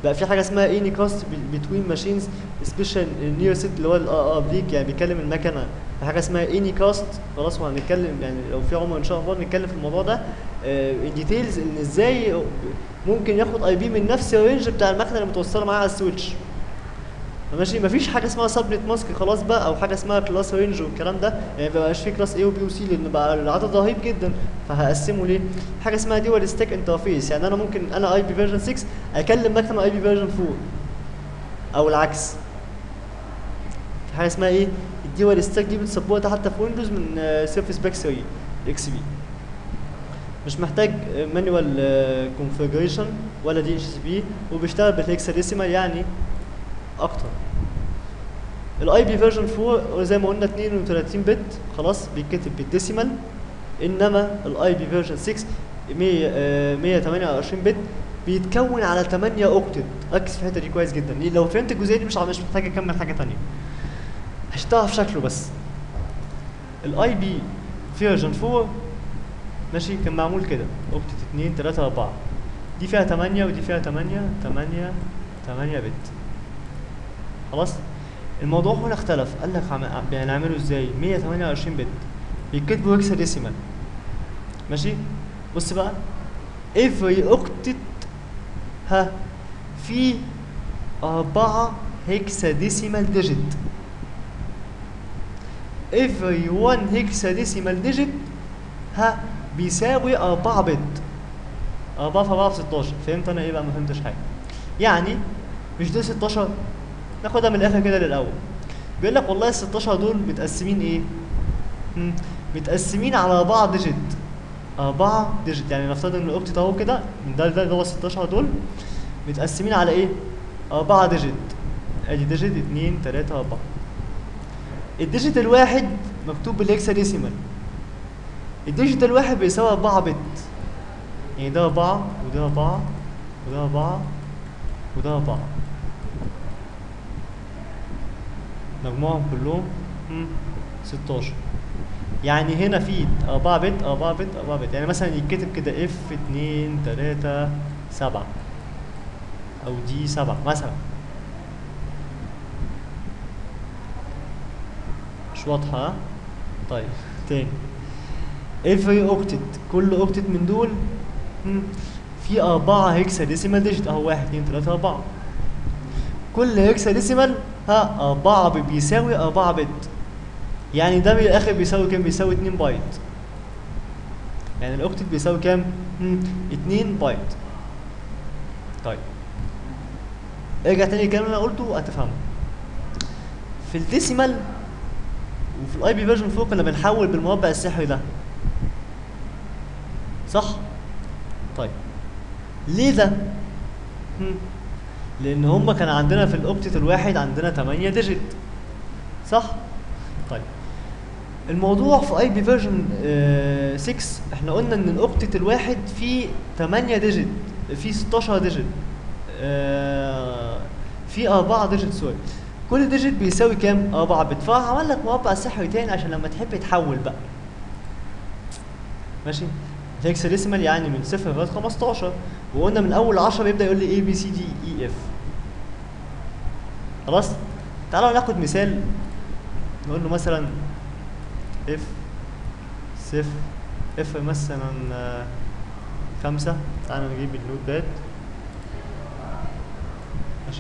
بقى في حاجه اسمها اني كاست بتوين ماشينز سبيشال نير سيت اللي هو الابليك يعني بيكلم المكنه في حاجه اسمها اني كاست خلاص وهنتكلم يعني لو في عمر ان شاء الله نتكلم في الموضوع ده ديتيلز ان ازاي ممكن ياخد اي بي من نفس الرينج بتاع المكنه اللي متوصله معاه على السويتش ماشي مفيش حاجه اسمها سبنت ماسك خلاص بقى او حاجه اسمها كلاس رينج والكلام ده يعني مبقاش في كلاس اي وبي وسي لان بقى العدد رهيب جدا فهقسمه ليه؟ حاجه اسمها ديوال ستاك انترفيس يعني انا ممكن انا اي بي فيرجن 6 اكلم مكنه اي بي فيرجن 4 او العكس في حاجه اسمها ايه؟ الديوال ستاك دي بتسبورت حتى في ويندوز من سيرفيس باك 3 اكس بي مش محتاج مانوال كونفيجريشن ولا دي اتش سي بي وبيشتغل بالهكساديسيمال يعني اكتر الاي بي فيرجن 4 زي ما قلنا 32 بت خلاص بيتكتب بالديسيمال انما الاي بي فيرجن 6 100 آه 128 بت بيتكون على 8 اوكتت ركز في الحته دي كويس جدا ليه؟ لو فهمت الجزئيه دي مش مش محتاج اكمل حاجه ثانيه عشان تعرف شكله بس الاي بي فيرجن 4 ماشي كان معمول كده اوكتت 2 3 4 دي فيها 8 ودي فيها 8 8 8 بت خلاص الموضوع هنا اختلف قال لك عم... يعني نعمله ازاي 128 بت بيتكتبوا هكسا ديسيمال ماشي بص بقى every اوكتت ها في أربعة هكسا ديسيمال ديجيت every one هكسا ديسيمال ديجيت ها بيساوي أربعة بت أربعة في أربعة في 16 فهمت أنا إيه بقى ما فهمتش حاجة يعني مش دول 16 ناخدها من الاخر كده للاول بيقول لك والله ال 16 دول متقسمين ايه مم. متقسمين على 4 ديجيت 4 ديجيت يعني نفترض ان الاوكتت اهو كده من ده ده اللي هو 16 دول متقسمين على ايه 4 ديجيت ادي ديجيت 2 3 4 الديجيت الواحد مكتوب بالهكساديسيمال الديجيت الواحد بيساوي 4 بت يعني ده 4 وده 4 وده 4 وده 4 مجموعهم كلهم 16 يعني هنا في 4 بت 4 بت 4 بت يعني مثلا يتكتب كده اف 2 3 7 او دي 7 مثلا مش واضحة طيب تاني every اوكتت كل اوكتت من دول في أربعة هيكسا ديسيمال ديجيت اهو 1 2 3 4 كل هيكسا ديسيمال ها أربعة بيساوي أربعة بت يعني ده من الآخر بيساوي كام؟ بيساوي اتنين بايت يعني الأوكتت بيساوي كام؟ مم. اتنين بايت طيب ارجع تاني الكلام اللي أنا قلته هتفهمه في الديسيمال وفي الاي بي فيرجن 4 كنا بنحول بالمربع السحري ده صح؟ طيب ليه ده؟ مم. لان هما كان عندنا في الاوكتت الواحد عندنا 8 ديجيت صح طيب الموضوع في اي بي فيرجن 6 احنا قلنا ان الاوكتت الواحد فيه 8 ديجيت فيه 16 ديجيت آه في 4 ديجيت سوري كل ديجيت بيساوي كام 4 بت فعمل لك مربع سحري تاني عشان لما تحب تحول بقى ماشي هيكساديسيمال يعني من 0 لغايه 15 وقلنا من اول 10 بيبدا يقول لي A B C D E F خلاص تعالوا ناخد مثال نقول له مثلا F صفر F مثلا آه، خمسة تعالوا نجيب النوت باد ماشي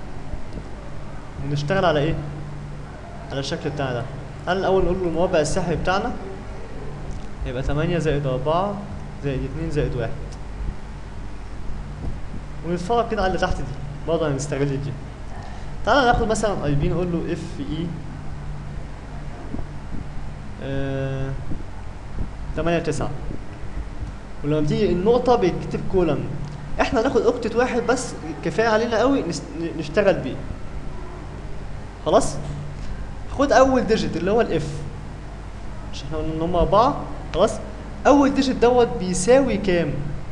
ونشتغل على ايه؟ على الشكل بتاعنا ده تعالى الاول نقول له المربع السحري بتاعنا يبقى 8 زائد 4 زائد 2 زائد 1 ونتفرج كده على اللي تحت دي برضه هنستغل دي تعالى ناخد مثلا اي بي نقول له اف اي 8 9 ولما بتيجي النقطة بيتكتب كولم احنا ناخد اوكتت واحد بس كفاية علينا قوي نس- نشتغل بيه خلاص خد اول ديجيت اللي هو الاف مش احنا قلنا ان هم اربعة خلاص اول ديجيت دوت بيساوي كام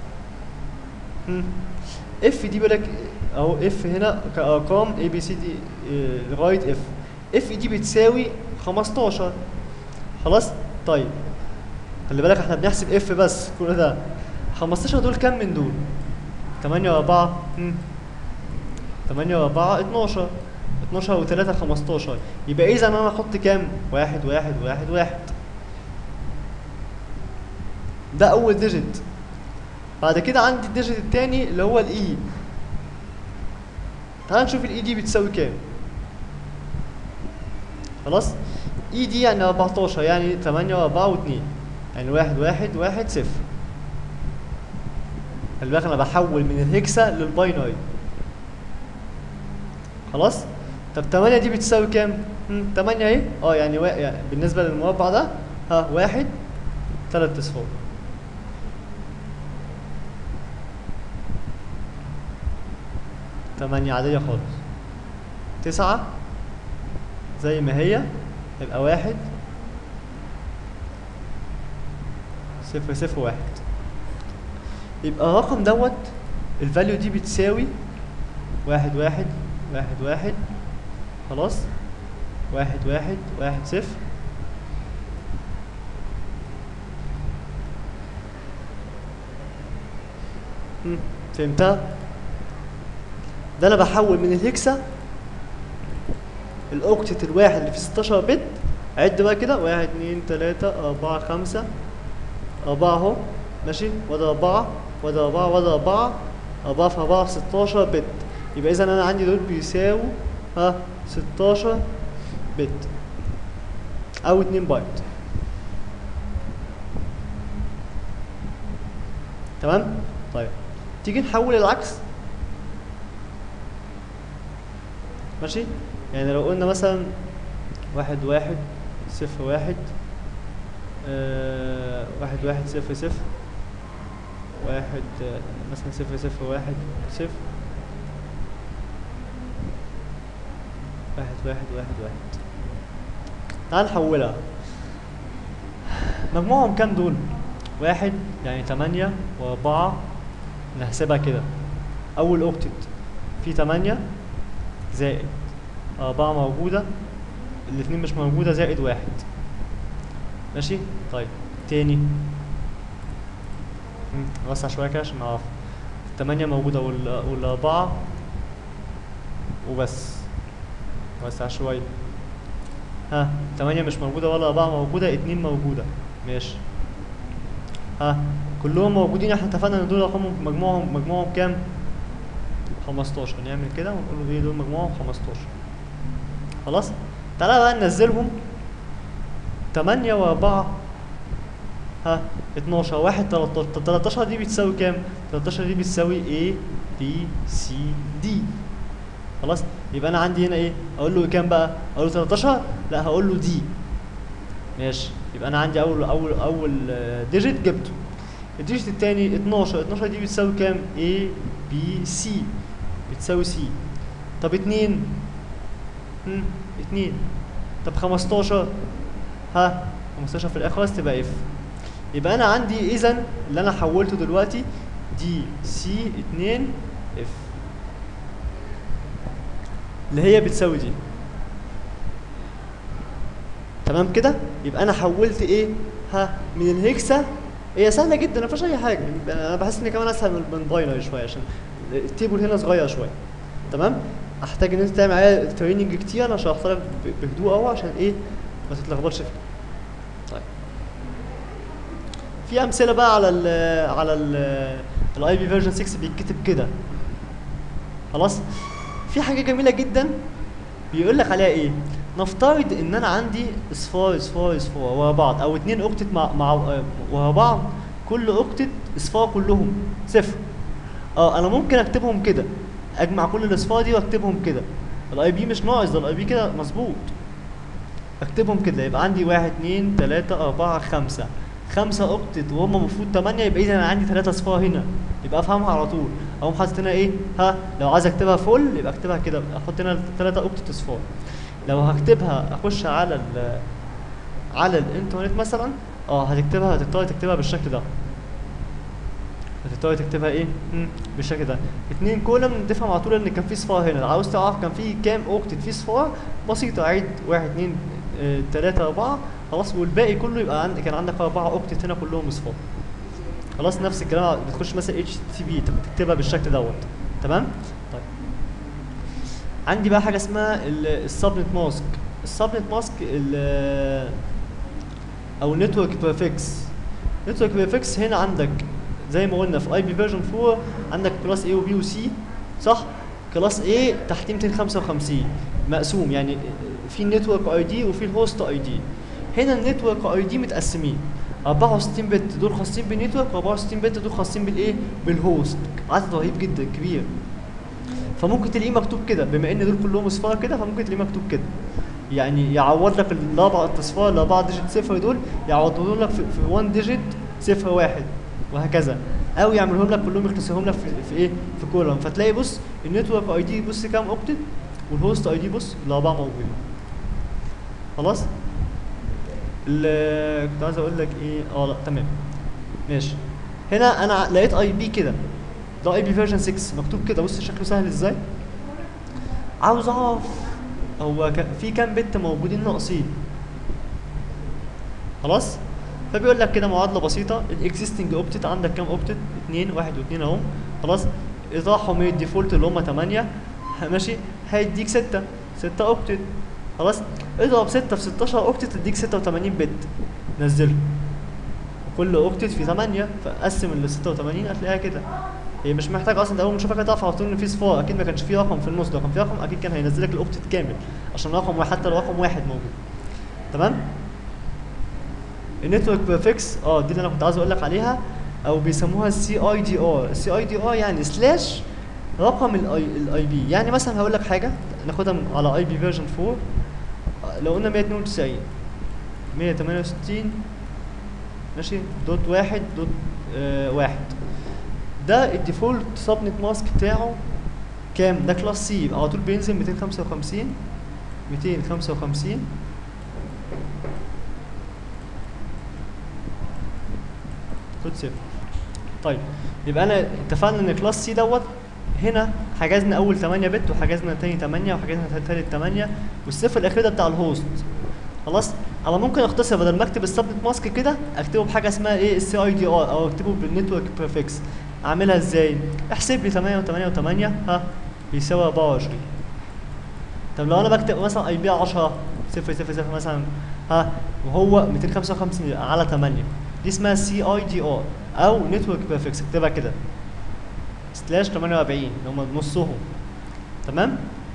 اف دي بالك اهو اف هنا كارقام اي بي سي دي لغايه اف اف دي بتساوي 15 خلاص طيب خلي بالك احنا بنحسب اف بس كل ده 15 دول كام من دول 8 و4 8 و4 12 12 و3 15 يبقى اذا انا احط كام؟ واحد واحد واحد واحد ده اول ديجيت بعد كده عندي الديجيت التاني اللي هو الاي تعال نشوف الاي دي بتساوي كام خلاص اي دي يعني 14 يعني 8 و4 و2 يعني واحد واحد واحد صفر خلي بالك انا بحول من الهكسا للباينري خلاص طب 8 دي بتساوي كام؟ 8 اهي اه يعني, وا... يعني بالنسبه للمربع ده ها واحد ثلاث اصفار تمانية عادية خالص تسعة زي ما هي يبقى واحد صفر صفر واحد يبقى الرقم دوت الفاليو دي بتساوي واحد واحد واحد واحد خلاص واحد واحد واحد صفر مم، فهمتها ده انا بحول من الهكسا الاوكتت الواحد اللي فيه 16 بت عد بقى كده واحد اتنين تلاتة أربعة خمسة أربعة أهو ماشي وده أربعة وده أربعة وده أربعة أربعة في أربعة في 16 بت يبقى إذا أنا عندي دول بيساووا ها 16 بت أو 2 بايت تمام؟ طيب تيجي نحول العكس ماشي يعني لو قلنا مثلا واحد واحد صفر واحد آه واحد واحد صفر صفر واحد آه مثلا صفر صفر واحد صفر واحد واحد واحد واحد تعال نحولها مجموعهم كام دول؟ واحد يعني تمانية وأربعة نحسبها كده أول أوكتت في تمانية زائد أربعة موجودة الاتنين مش موجودة زائد واحد ماشي طيب تاني مم، نوسع شوية كده عشان نعرف التمانية موجودة وال- والأربعة وبس نوسع شوية ها تمانية مش موجودة ولا أربعة موجودة اتنين موجودة ماشي ها كلهم موجودين احنا اتفقنا ان دول رقمهم مجموعهم مجموعهم كام؟ 15 نعمل كده ونقول له ايه دول مجموعهم 15 خلاص تعالى بقى ننزلهم 8 و4 ها 12 1 13 طب 13 دي بتساوي كام 13 دي بتساوي A B C D خلاص يبقى انا عندي هنا ايه اقول له كام بقى اقول له 13 لا هقول له دي ماشي يبقى انا عندي اول اول اول ديجيت جبته الديجيت التاني 12 12 دي بتساوي كام A B C بتساوي C طب 2 هم 2 طب 15 ها 15 في الاخر خلاص تبقى اف يبقى انا عندي اذا اللي انا حولته دلوقتي دي سي 2 اف اللي هي بتساوي دي تمام كده يبقى انا حولت ايه ها من الهكسا هي سهله جدا ما فيهاش اي حاجه انا بحس ان كمان اسهل من من باينري شويه عشان التيبل هنا صغير شويه تمام احتاج ان انت تعمل عليها تريننج كتير انا شرحت لك ب- بهدوء قوي عشان ايه ما تتلخبطش فيه طيب في امثله بقى على ال على الاي بي فيرجن 6 بيتكتب كده خلاص في حاجه جميله جدا بيقول لك عليها ايه نفترض ان انا عندي اصفار اصفار اصفار ورا بعض او اتنين اوكتت مع مع آه، ورا بعض كل اوكتت اصفار كلهم صفر اه انا ممكن اكتبهم كده اجمع كل الاصفار دي واكتبهم كده الاي بي مش ناقص ده الاي بي كده مظبوط اكتبهم كده يبقى عندي واحد اتنين تلاتة أربعة خمسة خمسة أوكتت وهم المفروض تمانية يبقى إذا أنا عندي تلاتة أصفار هنا يبقى أفهمها على طول أقوم حاطط هنا إيه ها لو عايز أكتبها فل يبقى أكتبها كده أحط هنا تلاتة أوكتت أصفار لو هكتبها أخش على ال على الإنترنت مثلا أه هتكتبها هتضطر تكتبها بالشكل ده هتضطر تكتبها ايه؟ مم، بالشكل ده. اتنين كولم تفهم على طول ان كان في صفار هنا، عاوز تعرف كان في كام اوكتت في صفار بسيطة عد واحد اتنين اه تلاتة أربعة خلاص والباقي كله يبقى عندك كان عندك أربعة اوكتت هنا كلهم صفار. خلاص نفس الكلام بتخش مثلا اتش تي بي تكتبها بالشكل دوت تمام؟ طيب عندي بقى حاجه اسمها السبنت ماسك السبنت ماسك او نتورك بريفكس نتورك بريفكس هنا عندك زي ما قلنا في اي بي فيرجن 4 عندك كلاس A وبي وسي صح كلاس A تحتيه 255 مقسوم يعني في النتورك اي دي وفي الهوست اي دي هنا النتورك اي دي متقسمين 64 بت دول خاصين بالنتورك و64 بت دول خاصين بالايه بالهوست عدد رهيب جدا كبير فممكن تلاقيه مكتوب كده بما ان دول كلهم اصفار كده فممكن تلاقيه مكتوب كده يعني يعوض لك الاربع الاصفار الاربعه ديجيت صفر دول يعوضوا لك في, في 1 ديجيت صفر واحد وهكذا او يعملهم لك كلهم يختصرهم لك في, في ايه في كولوم فتلاقي بص النتورك اي دي بص كام اوبتد والهوست اي دي بص الاربعه موجودين خلاص ال- كنت عايز اقول لك ايه اه لا تمام ماشي هنا انا لقيت اي بي كده ده اي بي فيرجن 6 مكتوب كده بص شكله سهل ازاي عاوز اعرف هو ك- في كام بت موجودين ناقصين خلاص فبيقول لك كده معادله بسيطه الاكزيستنج اوبتت عندك كام اوبتت 2 1 و2 اهو خلاص اطرحهم من الديفولت اللي هم 8 ماشي هيديك 6 6 اوبتت خلاص اضرب 6 في 16 اوبتت تديك 86 بت نزله كل اوبتت في 8 فقسم ال 86 هتلاقيها كده هي مش محتاجه اصلا ده اول ما تشوفها كده تعرف على طول ان في صفار اكيد ما كانش في رقم في النص لو كان في رقم اكيد كان هينزل لك الاوبتت كامل عشان رقم واحد حتى لو رقم واحد موجود تمام النتورك بريفكس اه دي اللي انا كنت عايز اقول لك عليها او بيسموها السي اي دي ار السي اي دي ار يعني سلاش رقم الاي الاي بي يعني مثلا هقول لك حاجه ناخدها من- على اي بي فيرجن 4 آه، لو قلنا 192 168 ماشي دوت واحد دوت آه واحد ده الديفولت سبنت ماسك بتاعه كام ده كلاس سي يبقى على طول بينزل 255 255 دوت صفر طيب يبقى انا اتفقنا ان كلاس سي دوت هنا حجزنا اول 8 بت وحجزنا تاني 8 وحجزنا تالت 8 والصفر الاخير ده بتاع الهوست خلاص انا ممكن اختصر بدل ما اكتب السبنت ماسك كده اكتبه بحاجه اسمها ايه السي اي دي ار او اكتبه بالنتورك بريفكس اعملها ازاي احسب لي 8 و8 و8 ها بيساوي 24 طب لو انا بكتب مثلا اي بي 10 0 0 0 مثلا ها وهو 255 يبقى على 8 دي اسمها سي اي دي ار او نتورك بريفكس اكتبها كده سلاش 48 اللي هم نصهم تمام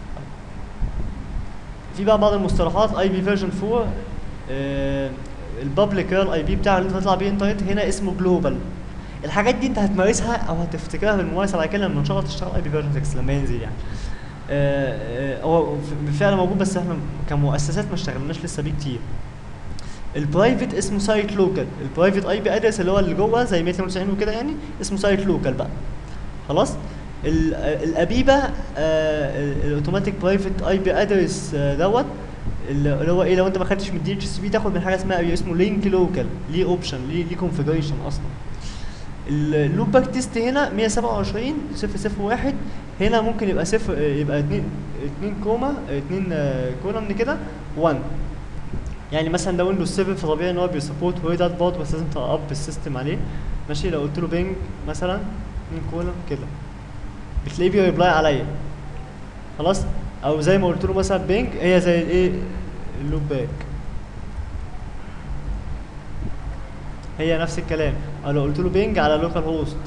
في بقى بعض المصطلحات اي بي فيرجن 4 آه البابليك اي بي بتاع اللي انت تطلع بيه انترنت هنا اسمه جلوبال الحاجات دي انت هتمارسها او هتفتكرها بالممارسه بعد كده لما ان شاء الله تشتغل اي بي فيرجن 6 لما ينزل يعني آه، آه، هو ف- بالفعل موجود بس احنا كمؤسسات ما اشتغلناش لسه بيه كتير البرايفت اسمه سايت لوكال البرايفت اي بي ادرس اللي هو اللي جوه زي 192 وكده يعني اسمه سايت لوكال بقى خلاص ال- آه، الابيبه الاوتوماتيك برايفت اي بي ادرس دوت اللي اللي هو ايه لو انت ما خدتش من الدي اتش سي بي تاخد من حاجه اسمها اسمه لينك لوكال ليه اوبشن ليه ليه كونفيجريشن اصلا اللوب باك تيست هنا 127 001 هنا ممكن يبقى صفر يبقى 2 2 كوما 2 كولوم كده 1 يعني مثلا ده ويندوز 7 فطبيعي ان هو بيسبورت ويدات برضه بس لازم تاب السيستم عليه ماشي لو قلت له بينج مثلا 2 كولوم كده بتلاقيه بيريبلاي عليا خلاص او زي ما قلت له مثلا بينج هي زي الايه اللوب باك هي نفس الكلام او لو قلت له بينج على لوكال هوست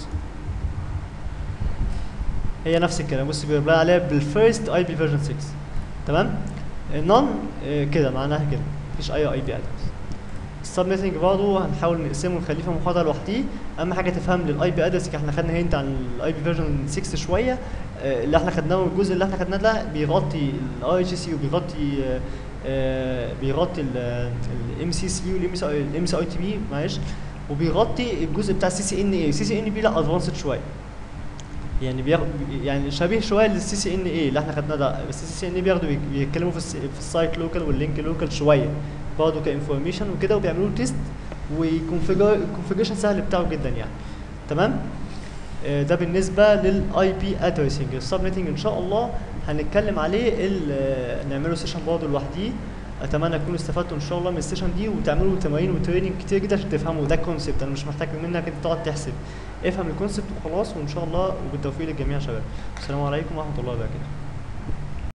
هي نفس الكلام بص بيربلاي عليها بالفيرست اي بي فيرجن 6 تمام نون كده معناها كده مفيش اي اي بي ادرس السبنيتنج برضه هنحاول نقسمه ونخليه في محاضره لوحديه اهم حاجه تفهم للاي بي ادرس احنا خدنا هنت عن الاي بي فيرجن 6 شويه آه، اللي احنا خدناه الجزء اللي احنا خدناه ده بيغطي الاي اتش سي وبيغطي آه، آه، بيغطي الام سي سي والام سي اي تي بي معلش وبيغطي الجزء بتاع السي سي ان اي السي سي ان بي لا ادفانسد شويه يعني بياخد يعني شبيه شويه للسي سي ان اي اللي احنا خدناه ده بس السي سي ان اي بياخدوا بيك- بيتكلموا في الس- في السايت لوكال واللينك لوكال شويه برضه كانفورميشن وكده وبيعملوا تيست وكونفيجر الكونفيجريشن سهل بتاعه جدا يعني تمام آه، ده بالنسبه للاي بي ادريسنج السبنيتنج ان شاء الله هنتكلم عليه ال- آه، نعمله سيشن برضه لوحديه اتمنى تكونوا استفدتوا ان شاء الله من السيشن دي وتعملوا تمارين وتريننج كتير جدا عشان تفهموا ده كونسبت انا مش محتاج منك انت تقعد تحسب افهم الكونسبت وخلاص وان شاء الله وبالتوفيق للجميع يا شباب السلام عليكم ورحمه الله وبركاته